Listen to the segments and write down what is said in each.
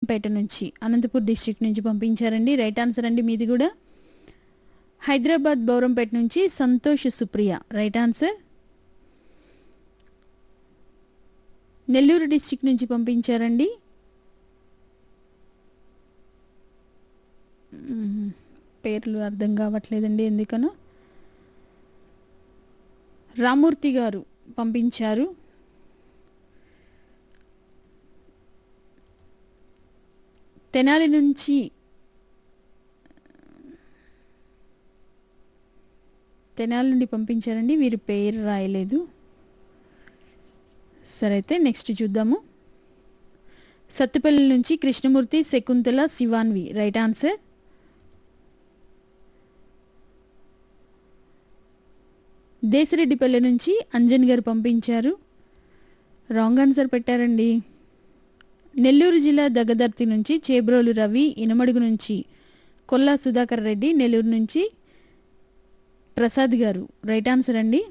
బౌరంపేట నుంచి అనంతపూర్ డిస్ట్రిక్ట్ నుంచి పంపించారండి రైట్ ఆన్సర్ అండి మీది కూడా హైదరాబాద్ బౌరంపేట నుంచి Santosh Supriya right answer Nellore district నుంచి పంపించారండి మ్మ్. పేర్లు అర్థం కావట్లేదండి ఎందుకనో రామూర్తి గారు పంపించారు తెనాలి నుంచి తెనాలి నుండి పంపించారండి వీరి పేరు రాయలేదు సరే అయితే నెక్స్ట్ చూద్దాము సత్తుపల్లి నుంచి కృష్ణమూర్తి శకుంతల శివాన్వి రైట్ ఆన్సర్ దేశరెడ్డిపల్లి నుంచి అంజన్ గారు పంపించారు రాంగ్ ఆన్సర్ పెట్టారండి నెల్లూరు జిల్లా దగదర్తి నుంచి చేబ్రోలు రవి ఇనమడుగు నుంచి కొల్లా సుధాకర్ రెడ్డి నెల్లూరు నుంచి ప్రసాద్ గారు రైట్ ఆన్సర్ అండి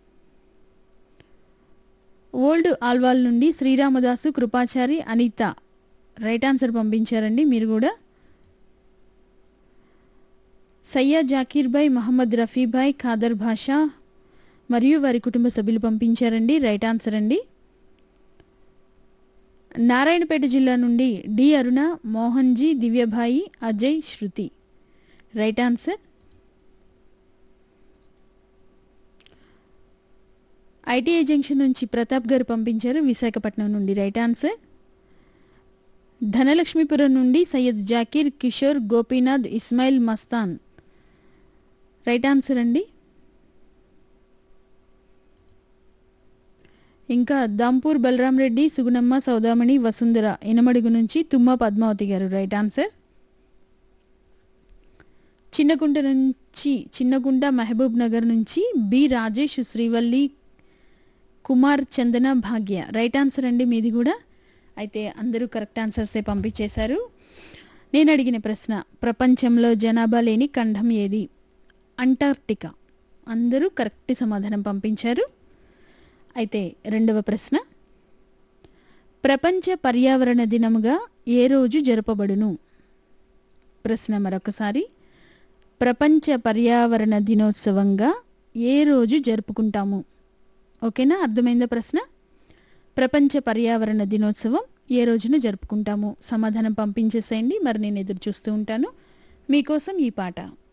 ఓల్డ్ ఆల్వాల్ నుండి శ్రీరామదాసు కృపాచారి అనిత రైట్ ఆన్సర్ పంపించారండి మీరు కూడా సయ్యా జాకీర్ భాయ్ మహమ్మద్ రఫీ భాయ్ ఖాదర్ భాషా మరియు వారి కుటుంబ సభ్యులు పంపించారండి రైట్ ఆన్సర్ అండి నారాయణపేట జిల్లా నుండి D Aruna Mohanji Divyabhai Ajay Shruti right answer ITI junction నుంచి ప్రతాప్ గారు పంపించారు విశాఖపట్నం నుండి రైట్ ఆన్సర్ ధనలక్ష్మీపురం నుండి సయ్యద్ జాకీర్ కిషోర్ గోపీనాథ్ ఇస్మాయిల్ మస్తాన్ రైట్ ఆన్సర్ అండి ఇంకా దాంపూర్ బలరాం రెడ్డి సుగుణమ్మ సౌదామణి వసుంధర ఇనమడుగు నుంచి తుమ్మ పద్మావతి గారు రైట్ ఆన్సర్ చిన్నగుంట నుంచి చిన్నగుంట మహబూబ్ నగర్ నుంచి B Rajesh Srivalli Kumar Chandana Bhagya right answer అండి మీది కూడా అయితే అందరూ కరెక్ట్ ఆన్సర్సే పంపించేశారు నేను అడిగిన ప్రశ్న ప్రపంచంలో జనాభా లేని ఖండం ఏది అంటార్క్టికా అందరూ కరెక్ట్ సమాధానం పంపించారు అయితే రెండవ ప్రశ్న ప్రపంచ పర్యావరణ దినముగా ఏ రోజు జరపబడును ప్రశ్న మరొకసారి ప్రపంచ పర్యావరణ దినోత్సవంగా ఏ రోజు జరుపుకుంటాము ఓకేనా అర్థమైందా ప్రశ్న ప్రపంచ పర్యావరణ దినోత్సవం ఏ రోజున జరుపుకుంటాము సమాధానం పంపించేసేయండి మరి నేను ఎదురు చూస్తూ ఉంటాను మీకోసం ఈ పాట